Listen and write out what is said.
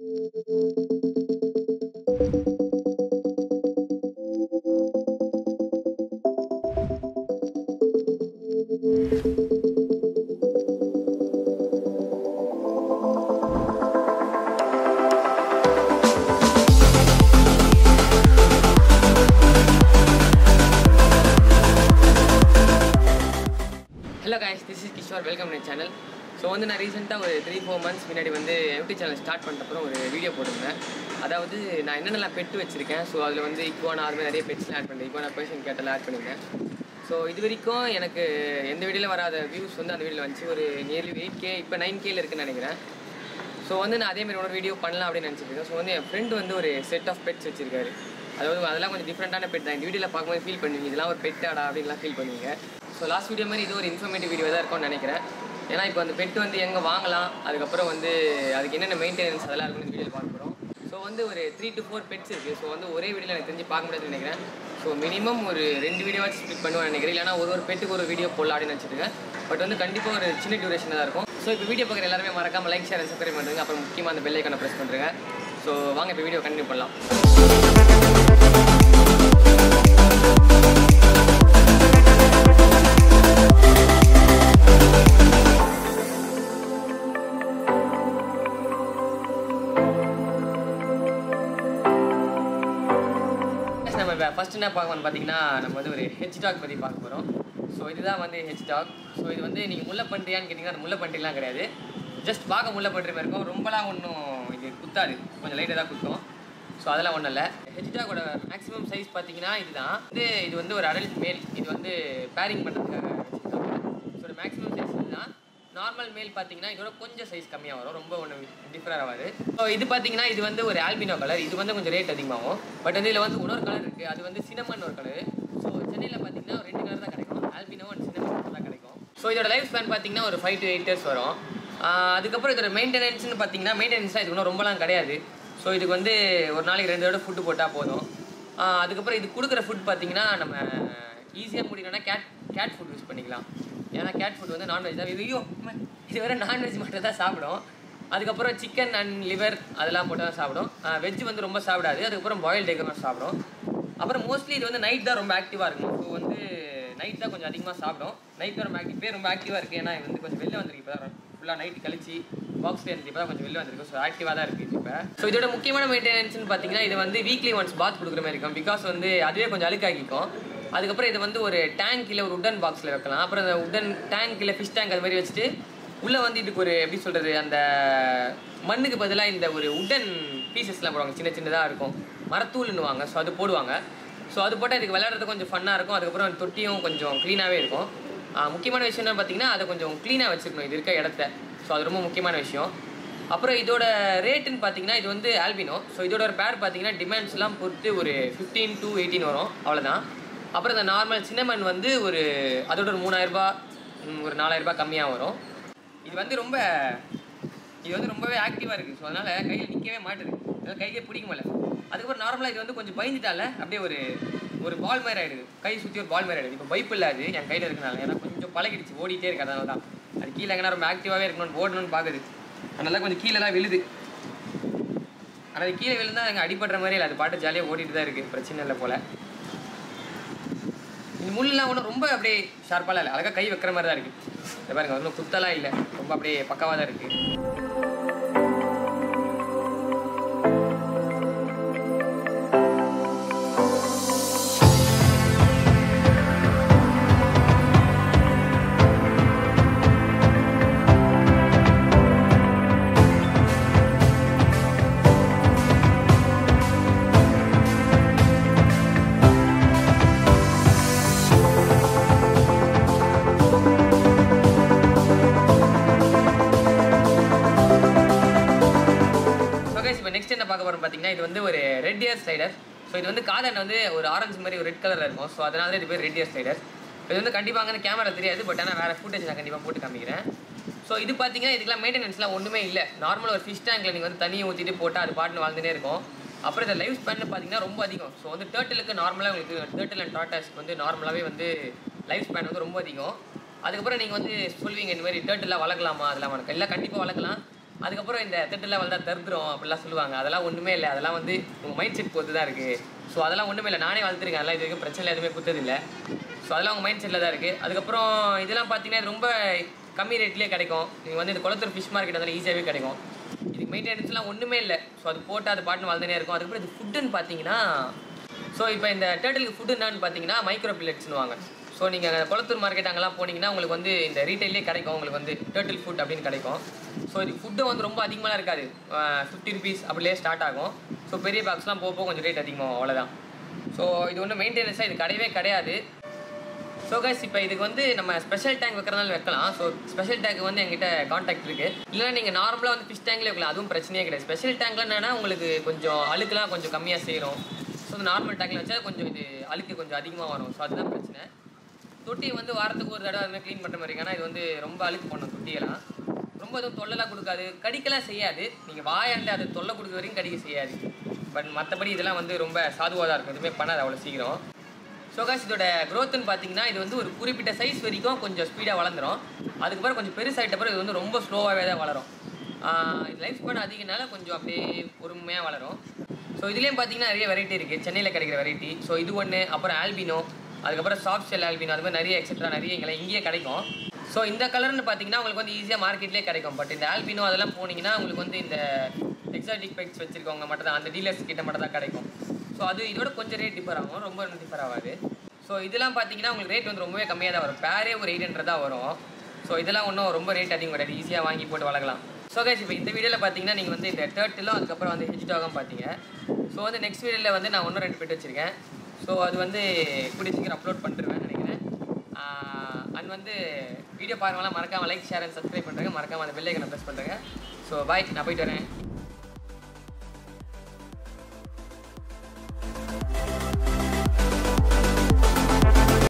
Hello guys this is Kishore welcome my channel so வந்து நான் ரீசெண்டாக ஒரு த்ரீ ஃபோர் மந்த்ஸ் முன்னாடி வந்து யூடியூப் சேனல் ஸ்டார்ட் பண்ணப்பறம் ஒரு வீடியோ போட்டிருந்தேன் அதாவது நான் என்னென்னலாம் பெட்டு வச்சுருக்கேன் ஸோ அதில் வந்து இக்குவான ஆர்மே நிறைய பெட்ஸ்லாம் ஆட் பண்ணேன் இக்குவான பர்சன் கேட்டெல்லாம் ஆட் பண்ணியிருந்தேன் ஸோ இது வரைக்கும் எனக்கு எந்த வீடியோவில் வராத வியூஸ் வந்து அந்த வீடியோவில் வந்துச்சு ஒரு நியர்லி எயிட் கே இப்போ நைன் கேல இருக்குன்னு நினைக்கிறேன் ஸோ வந்து நான் அதே மாதிரி ஒரு வீடியோ பண்ணலாம் அப்படின்னு நினச்சிட்டு இருக்கேன் ஸோ வந்து என் ஃப்ரெண்டு வந்து ஒரு செட் ஆஃப் பெட்ஸ் வச்சிருக்காரு அதாவது அதெல்லாம் கொஞ்சம் டிஃப்ரெண்ட்டான பெட் தான் இந்த வீடியோவில் பார்க்கும்போது ஃபீல் பண்ணுவீங்க இதெல்லாம் ஒரு பெட்டாடா அப்படின்லாம் ஃபீல் பண்ணுவீங்க ஸோ லாஸ்ட் வீடியோ மாதிரி இது ஒரு இன்ஃபர்மேட்டிவ் வீடியோ தான் இருக்கும்னு நினைக்கிறேன் ஏன்னா இப்போ அந்த பெட் வந்து எங்கே வாங்கலாம் அதுக்கப்புறம் வந்து அதுக்கு என்னென்ன மெயின்டெனன்ஸ் அதெல்லாம் இருக்குன்னு இந்த வீடியோவில் பார்க்க போகிறோம் ஸோ வந்து ஒரு த்ரீ டு ஃபோர் பெட்ஸ் இருக்குது ஸோ வந்து ஒரே வீடியோவில் எனக்கு தெரிஞ்சு பார்க்க முடியாதுன்னு நினைக்கிறேன் ஸோ மினிமம் ஒரு ரெண்டு வீடியோவாச்சும் ஸ்பிட் பண்ணுவேன் நினைக்கிறேன் இல்லைனா ஒரு ஒரு பெட்டுக்கு ஒரு வீடியோ போடலாம் அப்படின்னு வச்சுருக்கேன் பட் வந்து கண்டிப்பாக ஒரு சின்ன டியூரேஷன் தான் இருக்கும் ஸோ இப்போ வீடியோ பார்க்குற எல்லாருமே மறக்காம லைக் ஷேர் சப்ஸ்கிரைப் பண்ணுறேங்க அப்புறம் முக்கியமாக அந்த பெல் ஐக்கானை ப்ரெஸ் பண்ணுறேங்க ஸோ வாங்க இப்போ வீடியோ கண்டினியூ பண்ணலாம் Guys, நம்ம இப்போ ஃபஸ்ட் என்ன பார்க்கணும்னு பார்த்தீங்கன்னா நம்ம வந்து ஒரு ஹெச் டாக் பற்றி பார்க்க போகிறோம் ஸோ இதுதான் வந்து ஹெச் டாக் ஸோ இது வந்து நீங்கள் முல்லை பன்றியான்னு கேட்டிங்கன்னா அது முல்லை பன்றிலாம் கிடையாது ஜஸ்ட் பார்க்க முல்லை பன்றி மாதிரி இருக்கும் ரொம்பலாம் ஒன்றும் இது குத்தாது கொஞ்சம் லைட்டாக தான் குத்தும் ஸோ அதெல்லாம் ஒன்றும் இல்லை ஹெச் டாகோட மேக்ஸிமம் சைஸ் பார்த்தீங்கன்னா இதுதான் இது இது வந்து ஒரு அடல்ட் மேல் இது வந்து பேரிங் பண்ணுறதுக்காக வச்சுருக்காங்க ஸோ ஒரு மேக்ஸிமம் சைஸ் இதுதான் நார்மல் மேல் பார்த்தீங்கன்னா இதோட கொஞ்சம் சைஸ் கம்மியாக வரும் ரொம்ப ஒன்று டிஃப்ரெண்ட் ஆகாது ஸோ இது பார்த்தீங்கன்னா இது வந்து ஒரு ஆல்பினோ கலர் இது வந்து கொஞ்சம் ரேட் அதிகமாகும் பட் வந்து இதில் வந்து இன்னொரு கலர் இருக்குது அது வந்து சினமன் ஒரு கலர் ஸோ சென்னையில் பார்த்தீங்கன்னா ரெண்டு கலர் தான் கிடைக்கும் ஆல்பினோ அண்ட் சினமன் தான் கிடைக்கும் ஸோ இதோட லைஃப் ஸ்பேன் பார்த்தீங்கன்னா ஒரு ஃபைவ் டு எயிட் இயர்ஸ் வரும் ஆஹ் அதுக்கப்புறம் இதோட மெயின்டெனன்ஸ்னு பார்த்தீங்கன்னா மெயின்டெனன்ஸாக இது ஒன்றும் ரொம்பலாம் கிடையாது ஸோ இதுக்கு வந்து ஒரு நாளைக்கு ரெண்டு தடவை ஃபுட்டு போட்டால் போதும் ஆஹ் அதுக்கப்புறம் இது கொடுக்குற ஃபுட் பார்த்தீங்கன்னா நம்ம ஈஸியாக முடியணும்னா கேட் கேட் ஃபுட் யூஸ் பண்ணிக்கலாம் ஏன்னா கேட் ஃபுட் வந்து நான்வெஜ் தான் இது ஐயோ அம்மா, இது வேறு நான்வெஜ் மட்டும் தான் சாப்பிடும் அதுக்கப்புறம் சிக்கன் அண்ட் லிவர் அதெல்லாம் மட்டும் தான் சாப்பிடும் வெஜ் வந்து ரொம்ப சாப்பிடாது அதுக்கப்புறம் பாயில்டு எக் தான் சாப்பிடும் அப்புறம் மோஸ்ட்லி இது வந்து நைட் தான் ரொம்ப ஆக்டிவாக இருக்கும் ஸோ வந்து நைட் தான் கொஞ்சம் அதிகமாக சாப்பிடும் நைட் தான் ரொம்ப ஆக்டிவ் ரொம்ப ஆக்டிவாக இருக்குது ஏன்னா இது வந்து கொஞ்சம் வெளில வந்திருக்கு இப்போ தான் ஃபுல்லாக நைட் கழிச்சு பாக்ஸ்லேயே இருந்து இப்போ தான் கொஞ்சம் வெளில வந்திருக்கு ஸோ ஆக்டிவாக தான் இருக்குது இப்போ ஸோ இதோட முக்கியமான மெயின்டெனன்ஸ்னு பார்த்தீங்கன்னா இது வந்து வீக்லி ஒன்ஸ் பாத் கொடுக்குற மாதிரி இருக்கும் பிகாஸ் வந்து அதுவே கொஞ்சம் அழுக்காக்கிக்கும் அதுக்கப்புறம் இது வந்து ஒரு டேங்க் இல்லை ஒரு உடன் பாக்ஸில் வைக்கலாம் அப்புறம் அந்த உடன் டேங்க் இல்லை ஃபிஷ் டேங்க் அது மாதிரி வச்சுட்டு உள்ளே வந்து இதுக்கு ஒரு எப்படி சொல்கிறது அந்த மண்ணுக்கு பதிலாக இந்த ஒரு உடன் பீசஸ்லாம் போடுவாங்க சின்ன சின்னதாக இருக்கும் மரத்தூள்னுவாங்க ஸோ அது போடுவாங்க ஸோ அது போட்டால் இதுக்கு விளையாடுறது கொஞ்சம் ஃபன்னாக இருக்கும் அதுக்கப்புறம் தொட்டியும் கொஞ்சம் க்ளீனாகவே இருக்கும் ஆஹ் முக்கியமான விஷயம் என்ன பார்த்தீங்கன்னா அதை கொஞ்சம் க்ளீனாக வச்சுக்கணும் இது இருக்க இடத்த ஸோ அது ரொம்ப முக்கியமான விஷயம் அப்புறம் இதோட ரேட்டுன்னு பார்த்தீங்கன்னா இது வந்து ஆல்பினோ ஸோ இதோட ஒரு பேர் பார்த்தீங்கன்னா டிமாண்ட்ஸ்லாம் பொறுத்து ஒரு ஃபிஃப்டீன் டு எயிட்டீன் வரும் அவ்வளோதான் அப்புறம் இந்த நார்மல் சின்னமன் வந்து ஒரு அதோட ஒரு மூணாயிரரூபா ஒரு நாலாயிரரூபா கம்மியாக வரும் இது வந்து ரொம்ப இது வந்து ரொம்பவே ஆக்டிவாக இருக்குது ஸோ அதனால் கையில் நிற்கவே மாட்டுது அதனால் கையிலே பிடிக்க முடியல அதுக்கப்புறம் நார்மலாக இது வந்து கொஞ்சம் பயந்துட்டால அப்படியே ஒரு ஒரு பால் மாதிரி ஆயிடுது கை சுற்றி ஒரு பால் மாதிரி ஆயிடுது இப்போ பைப் இல்லை அது என் கையில் இருக்கனால ஏன்னா கொஞ்சம் பழகிடுச்சு ஓடிட்டே இருக்கு அதனால தான் அது கீழே எங்கன்னா ரொம்ப ஆக்டிவாகவே இருக்கணும்னு ஓடணும்னு பார்க்குது அதனால கொஞ்சம் கீழெல்லாம் விழுது ஆனால் அது கீழே விழுந்தா அங்கே அடிபடுற மாதிரி இல்லை அது பாட்டு ஜாலியாக ஓடிட்டு தான் இருக்குது பிரச்சனை இல்லை போல் இந்த முள்ளெலாம் ஒன்றும் ரொம்ப அப்படியே ஷார்ப்பாலாம் இல்லை அழகாக கை வைக்கிற மாதிரி தான் இருக்குது இதை பாருங்க ஒன்றும் குத்தலாம் இல்லை ரொம்ப அப்படியே பக்காவாக தான் இருக்குது ஓகே இப்போ நெக்ஸ்ட் என்ன பார்க்க போகிறோம் பார்த்தீங்கன்னா இது வந்து ஒரு ரெட் இயர் ஸ்லைடர் ஸோ இது வந்து காதன் வந்து ஒரு ஆரஞ்சு மாதிரி ஒரு ரெட் கலரில் இருக்கும் ஸோ அதனால தான் இது பேர் ரெட் இயர் ஸ்லைடர் இது வந்து கண்டிப்பாக அங்கே கேமரா தெரியாது பட் ஆனால் வேறு ஃபுட்டேஜ் நான் கண்டிப்பாக போட்டு காமிக்கிறேன் ஸோ இது பார்த்தீங்கன்னா இதுக்கெல்லாம் மெயின்டெனன்ஸ்லாம் ஒன்றுமே இல்லை நார்மல் ஒரு ஃபிஷ் டேங்கில் நீங்கள் வந்து தண்ணியை ஊற்றிட்டு போட்டால் அது பாட்டுன்னு வாழ்ந்துட்டே இருக்கும் அப்புறம் இந்த லைஃப் ஸ்பேன் பார்த்தீங்கன்னா ரொம்ப அதிகம் ஸோ வந்து டேர்ட்டிலுக்கு நார்மலாக உங்களுக்கு டேர்ட்டில் அண்ட் டாட்டாஸ்க்கு வந்து நார்மலாகவே வந்து லைஃப் ஸ்பேன் வந்து ரொம்ப அதிகம் அதுக்கப்புறம் நீங்கள் வந்து சொல்வீங்க இந்த மாதிரி டேர்ட்டிலாம் வளர்க்கலாமா அதெல்லாம் வளர்க்க இல்லை கண்டிப்பாக வளர்க்கலாம் அதுக்கப்புறம் இந்த திட்டெல்லாம் வந்தால் தருத்துரும் அப்படிலாம் சொல்லுவாங்க அதெல்லாம் ஒன்றுமே இல்லை அதெல்லாம் வந்து உங்கள் மைண்ட் செட் பொறுத்து தான் இருக்குது ஸோ அதெல்லாம் ஒன்றுமே இல்லை நானே வளர்த்துருக்கேன் அதெல்லாம் இது வரைக்கும் பிரச்சனை எதுவுமே குத்ததில்லை ஸோ அதெல்லாம் உங்கள் மைண்ட் செட்டில் தான் இருக்குது அதுக்கப்புறம் இதெல்லாம் பார்த்தீங்கன்னா இது ரொம்ப கம்மி ரேட்லேயே கிடைக்கும் நீங்கள் வந்து இந்த குளத்தூர் ஃபிஷ் மார்க்கெட் அதில் ஈஸியாகவே கிடைக்கும் இதுக்கு மெயின்டெனன்ஸ்லாம் ஒன்றுமே இல்லை ஸோ அது போட்டு அது பாட்டுன்னு வளர்ந்துனே இருக்கும் அதுக்கப்புறம் இது ஃபுட்டுன்னு பார்த்தீங்கன்னா ஸோ இப்போ இந்த டேர்ட்டிலுக்கு ஃபுட்டு என்னன்னு பார்த்தீங்கன்னா மைக்ரோ பில்லட்ஸ்னுவாங்க ஸோ நீங்கள் குளத்தூர் மார்க்கெட் அங்கெல்லாம் போனீங்கன்னா உங்களுக்கு வந்து இந்த ரீட்டைல்லே கிடைக்கும் உங்களுக்கு வந்து டேர்ட்டில் ஃபுட் அப்படின்னு கிடைக்கும் ஸோ இது ஃபுட்டும் வந்து ரொம்ப அதிகமாக இருக்காது ஃபிஃப்டி ருபீஸ் அப்படியே ஸ்டார்ட் ஆகும் ஸோ பெரிய பாக்ஸ்லாம் போக போக கொஞ்சம் ரேட் அதிகமாகும் அவ்வளோதான் ஸோ இது ஒன்றும் மெயின்டெனன்ஸாக இது கிடையவே கிடையாது ஸோ கைஸ் இப்போ இதுக்கு வந்து நம்ம ஸ்பெஷல் டேங்க் வைக்கிறனால வைக்கலாம் ஸோ ஸ்பெஷல் டேங்க் வந்து எங்கிட்ட காண்டாக்ட் இருக்குது இல்லைனா நீங்கள் நார்மலாக வந்து ஃபிஷ் டேங்க்லேயே வைக்கலாம் அதுவும் பிரச்சனையே கிடையாது ஸ்பெஷல் டேங்க்ல என்னன்னா உங்களுக்கு கொஞ்சம் அழுக்குலாம் கொஞ்சம் கம்மியாக செய்கிறோம் ஸோ இந்த நார்மல் டேங்க்ல வச்சா கொஞ்சம் இது அழுக்கு கொஞ்சம் அதிகமாக வரும் ஸோ அதுதான் பிரச்சனை தொட்டியை வந்து வாரத்துக்கு ஒரு தடவை அதுமாதிரி க்ளீன் பண்ணுற மாதிரி இருக்கு. ஏன்னா இது வந்து ரொம்ப அழுக்கு பண்ணும் தொட்டியெல்லாம் ரொம்ப எதுவும் தொல்லைலாம் கொடுக்காது கடிக்கலாம் செய்யாது நீங்கள் வாயாண்டு அது தொல்லை கொடுக்குற வரைக்கும் கடிக்க செய்யாது பட் மற்றபடி இதெல்லாம் வந்து ரொம்ப சாதுவாக தான் இருக்கும் எதுவுமே பண்ணாது அவ்வளோ சீக்கிரம் ஸோ காஸ் இதோட க்ரோத்துன்னு பார்த்தீங்கன்னா இது வந்து ஒரு குறிப்பிட்ட சைஸ் வரைக்கும் கொஞ்சம் ஸ்பீடாக வளர்ந்துரும் அதுக்கப்புறம் கொஞ்சம் பெருசாகிட்ட பிறகு இது வந்து ரொம்ப ஸ்லோவாகவே தான் வளரும் ஆஹ் இது லைஃப் ஸ்பேன் அதிகனால கொஞ்சம் அப்படியே பொறுமையாக வளரும் ஸோ இதுலேயும் பார்த்தீங்கன்னா நிறைய வெரைட்டி இருக்குது சென்னையில் கிடைக்கிற வெரைட்டி ஸோ இது ஒன்று அப்புறம் ஆல்பினோ அதுக்கப்புறம் சாஃப்ட் ஷெல் ஆல்பினோ அது மாதிரி நிறைய எக்ஸெட்ரா நிறைய எங்களை இங்கேயே கிடைக்கும் ஸோ இந்த கலர்னு பார்த்தீங்கன்னா உங்களுக்கு வந்து ஈஸியாக மார்க்கெட்லேயே கிடைக்கும் பட் இந்த ஆல்பினோ அதெல்லாம் போனீங்கன்னா உங்களுக்கு வந்து இந்த எக்ஸாட்டிக் பெக்ஸ் வச்சிருக்கவங்க மட்டும் தான் அந்த டீலர்ஸ் கிட்ட மட்டும் தான் கிடைக்கும் ஸோ அது இதோட கொஞ்சம் ரேட் டிஃபர் ஆகும் ரொம்ப டிஃபர் ஆகாது ஸோ இதெல்லாம் பார்த்தீங்கன்னா உங்களுக்கு ரேட் வந்து ரொம்பவே கம்மியாக தான் வரும் பேரே ஒரு எயிட் ஹண்ட்ரட் தான் வரும் ஸோ இதெல்லாம் ஒன்றும் ரொம்ப ரேட் அதிகம் கிடையாது ஈஸியாக வாங்கி போட்டு வளர்க்கலாம் ஸோ கைஸ் இப்போ இந்த வீடியோவில் பார்த்தீங்கன்னா நீங்கள் வந்து இந்த டேர்ட்டிலும் அதுக்கப்புறம் வந்து ஹெஜ்டாகும் பார்த்தீங்க ஸோ வந்து நெக்ஸ்ட் வீடியோவில் வந்து நான் ஒன்று ரெண்டு பெட் வச்சுருக்கேன் ஸோ அது வந்து கூடிய சீக்கிரம் அப்லோட் பண்ணிருவேன் நினைக்கிறேன் அண்ட் வந்து வீடியோ பாருங்கலாம் மறக்காமல் லைக் ஷேர் அண்ட் சப்ஸ்கிரைப் பண்ணுறேங்க மறக்காமல் அந்த பெல்லைக்கனை ப்ரெஸ் பண்ணுறேங்க ஸோ பாய் நான் போயிட்டு வரேன்